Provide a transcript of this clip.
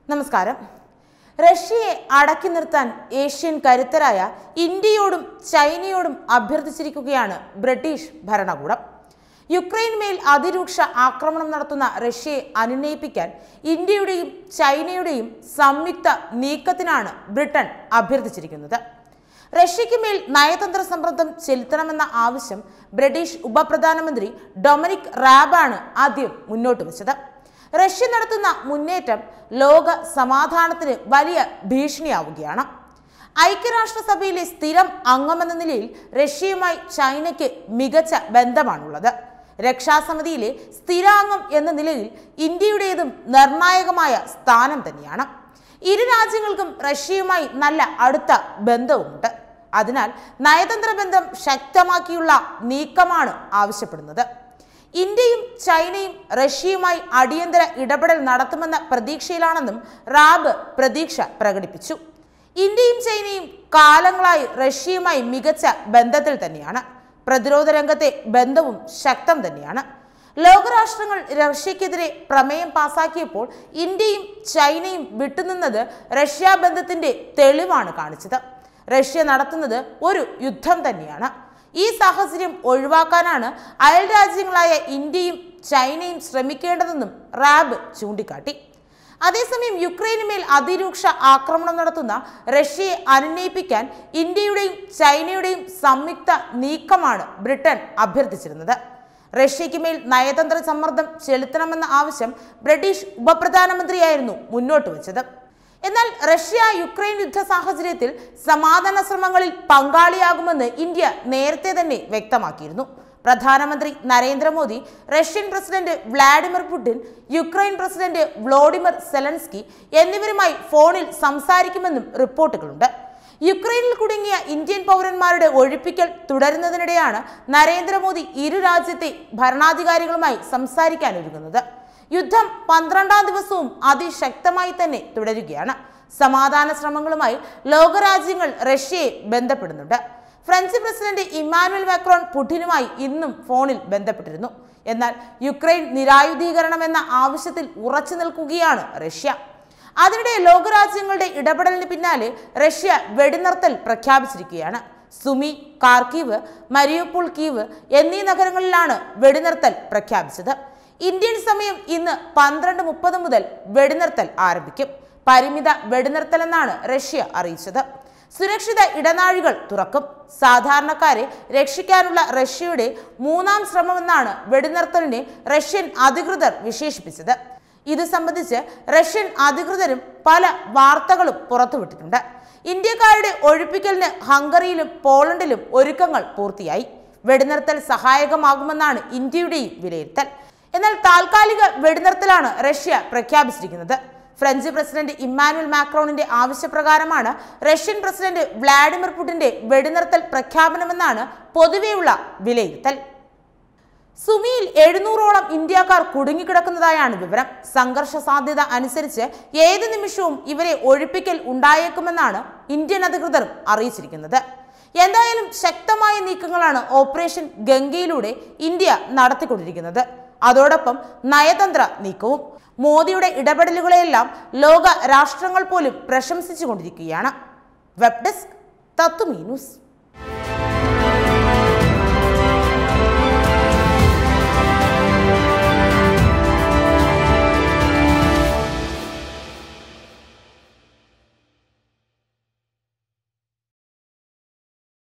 നമസ്കാരം റഷ്യയെ അടക്കി നിർത്താൻ ഏഷ്യൻ കരുത്തരായ ഇന്ത്യയോടും ചൈനയോടും അഭ്യർത്ഥിച്ചിരിക്കുകയാണ് ബ്രിട്ടീഷ് ഭരണകൂടം യുക്രൈൻ മേൽ അതിരൂക്ഷ ആക്രമണം നടത്തുന്ന റഷ്യയെ അനുനയിപ്പിക്കാൻ ഇന്ത്യയുടെയും ചൈനയുടെയും സംയുക്ത നീക്കത്തിനാണ് ബ്രിട്ടൻ അഭ്യർത്ഥിച്ചിരിക്കുന്നത് റഷ്യയ്ക്ക് മേൽ നയതന്ത്ര സമ്മർദ്ദം ചെലുത്തണമെന്ന ആവശ്യം ബ്രിട്ടീഷ് ഉപപ്രധാനമന്ത്രി ഡൊമിനിക് റാബാണ് ആദ്യം മുന്നോട്ട് വെച്ചത് റഷ്യ നടത്തുന്ന മുന്നേറ്റം ലോക സമാധാനത്തിന് വലിയ ഭീഷണിയാവുകയാണ് ഐക്യരാഷ്ട്രസഭയിലെ സ്ഥിരം അംഗമെന്ന നിലയിൽ റഷ്യയുമായി ചൈനയ്ക്ക് മികച്ച ബന്ധമാണുള്ളത് രക്ഷാസമിതിയിലെ സ്ഥിരാംഗം എന്ന നിലയിൽ ഇന്ത്യയുടേതും നിർണായകമായ സ്ഥാനം തന്നെയാണ് ഇരു രാജ്യങ്ങൾക്കും റഷ്യയുമായി നല്ല അടുത്ത ബന്ധവുമുണ്ട് അതിനാൽ നയതന്ത്ര ബന്ധം ശക്തമാക്കിയുള്ള നീക്കമാണ് ആവശ്യപ്പെടുന്നത് ഇന്ത്യയും ചൈനയും റഷ്യയുമായി അടിയന്തര ഇടപെടൽ നടത്തുമെന്ന പ്രതീക്ഷയിലാണെന്നും റാബ് പ്രതീക്ഷ പ്രകടിപ്പിച്ചു ഇന്ത്യയും ചൈനയും കാലങ്ങളായി റഷ്യയുമായി മികച്ച ബന്ധത്തിൽ തന്നെയാണ് പ്രതിരോധ രംഗത്തെ ബന്ധവും ശക്തം തന്നെയാണ് ലോകരാഷ്ട്രങ്ങൾ റഷ്യക്കെതിരെ പ്രമേയം പാസാക്കിയപ്പോൾ ഇന്ത്യയും ചൈനയും വിട്ടുനിന്നത് റഷ്യ ബന്ധത്തിന്റെ തെളിവാണ് കാണിച്ചത് റഷ്യ നടത്തുന്നത് ഒരു യുദ്ധം തന്നെയാണ് ഈ സാഹചര്യം ഒഴിവാക്കാനാണ് അയൽ രാജ്യങ്ങളായ ഇന്ത്യയും ചൈനയും ശ്രമിക്കേണ്ടതെന്നും റാബ് ചൂണ്ടിക്കാട്ടി അതേസമയം യുക്രൈന് മേൽ അതിരൂക്ഷ ആക്രമണം നടത്തുന്ന റഷ്യയെ അനുനയിപ്പിക്കാൻ ഇന്ത്യയുടെയും ചൈനയുടെയും സംയുക്ത നീക്കമാണ് ബ്രിട്ടൻ അഭ്യർത്ഥിച്ചിരുന്നത് റഷ്യയ്ക്ക് മേൽ നയതന്ത്ര സമ്മർദ്ദം ചെലുത്തണമെന്ന ആവശ്യം ബ്രിട്ടീഷ് ഉപപ്രധാനമന്ത്രിയായിരുന്നു മുന്നോട്ട് വെച്ചത് എന്നാൽ റഷ്യ യുക്രൈൻ യുദ്ധ സാഹചര്യത്തിൽ സമാധാന ശ്രമങ്ങളിൽ പങ്കാളിയാകുമെന്ന് ഇന്ത്യ നേരത്തെ തന്നെ വ്യക്തമാക്കിയിരുന്നു പ്രധാനമന്ത്രി Narendra Modi Russian president Vladimir Putin Ukraine president Volodymyr Zelensky എന്നിവരുമായി ഫോണിൽ സംസാരിക്കുമെന്നും റിപ്പോർട്ടുകളുണ്ട് യുക്രൈനിൽ കുടുങ്ങിയ ഇന്ത്യൻ പൗരന്മാരുടെ ഒഴിപ്പിക്കൽ തുടരുന്നതിനിടെയാണ് നരേന്ദ്രമോദി ഇരു രാജ്യത്തെ ഭരണാധികാരികളുമായി സംസാരിക്കാൻ ഒരുങ്ങുന്നത് യുദ്ധം പന്ത്രണ്ടാം ദിവസവും അതിശക്തമായി തന്നെ തുടരുകയാണ് സമാധാന ശ്രമങ്ങളുമായി ലോകരാജ്യങ്ങൾ റഷ്യയെ ബന്ധപ്പെടുന്നുണ്ട് ഫ്രഞ്ച് പ്രസിഡന്റ് ഇമ്മാനുവൽ മാക്രോൺ പുടിനുമായി ഇന്നും ഫോണിൽ ബന്ധപ്പെട്ടിരുന്നു എന്നാൽ യുക്രൈൻ നിരായുധീകരണം എന്ന ആവശ്യത്തിൽ ഉറച്ചു നിൽക്കുകയാണ് റഷ്യ അതിനിടെ ലോകരാജ്യങ്ങളുടെ ഇടപെടലിന് പിന്നാലെ റഷ്യ വെടിനിർത്തൽ പ്രഖ്യാപിച്ചിരിക്കുകയാണ് സുമി കാർക്കീവ് മരിയോപോൾ കീവ് എന്നീ നഗരങ്ങളിലാണ് വെടിനിർത്തൽ പ്രഖ്യാപിച്ചത് ഇന്ത്യൻ സമയം ഇന്ന് പന്ത്രണ്ട് മുപ്പത് മുതൽ വെടിനിർത്തൽ ആരംഭിക്കും പരിമിത വെടിനിർത്തൽ എന്നാണ് റഷ്യ അറിയിച്ചത് സുരക്ഷിത ഇടനാഴികൾ തുറക്കും സാധാരണക്കാരെ രക്ഷിക്കാനുള്ള റഷ്യയുടെ മൂന്നാം ശ്രമമെന്നാണ് വെടിനിർത്തലിനെ റഷ്യൻ അധികൃതർ വിശേഷിപ്പിച്ചത് ഇത് സംബന്ധിച്ച് റഷ്യൻ അധികൃതരും പല വാർത്തകളും പുറത്തുവിട്ടിട്ടുണ്ട് ഇന്ത്യക്കാരുടെ ഒഴിപ്പിക്കലിന് ഹംഗറിയിലും പോളണ്ടിലും ഒരുക്കങ്ങൾ പൂർത്തിയായി വെടിനിർത്തൽ സഹായകമാകുമെന്നാണ് ഇന്ത്യയുടെയും വിലയിരുത്തൽ എന്നാൽ താൽക്കാലിക വെടിനിർത്തലാണ് റഷ്യ പ്രഖ്യാപിച്ചിരിക്കുന്നത് ഫ്രഞ്ച് പ്രസിഡന്റ് ഇമ്മാനുവൽ മാക്രോണിന്റെ ആവശ്യപ്രകാരമാണ് റഷ്യൻ പ്രസിഡന്റ് വ്ളാഡിമിർ പുടിന്റെ വെടിനിർത്തൽ പ്രഖ്യാപനമെന്നാണ് പൊതുവെയുള്ള വിലയിരുത്തൽ സുമിയിൽ എഴുന്നൂറോളം ഇന്ത്യക്കാർ കുടുങ്ങിക്കിടക്കുന്നതായാണ് വിവരം സംഘർഷ സാധ്യത അനുസരിച്ച് ഏത് നിമിഷവും ഇവരെ ഒഴിപ്പിക്കൽ ഉണ്ടായേക്കുമെന്നാണ് ഇന്ത്യൻ അധികൃതർ അറിയിച്ചിരിക്കുന്നത് എന്തായാലും ശക്തമായ നീക്കങ്ങളാണ് ഓപ്പറേഷൻ ഗംഗയിലൂടെ ഇന്ത്യ നടത്തിക്കൊണ്ടിരിക്കുന്നത് അതോടൊപ്പം നയതന്ത്ര നീക്കവും മോദിയുടെ ഇടപെടലുകളെയെല്ലാം ലോക രാഷ്ട്രങ്ങൾ പോലും പ്രശംസിച്ചുകൊണ്ടിരിക്കുകയാണ് വെബ് ഡെസ്ക് തത്വമീ ന്യൂസ്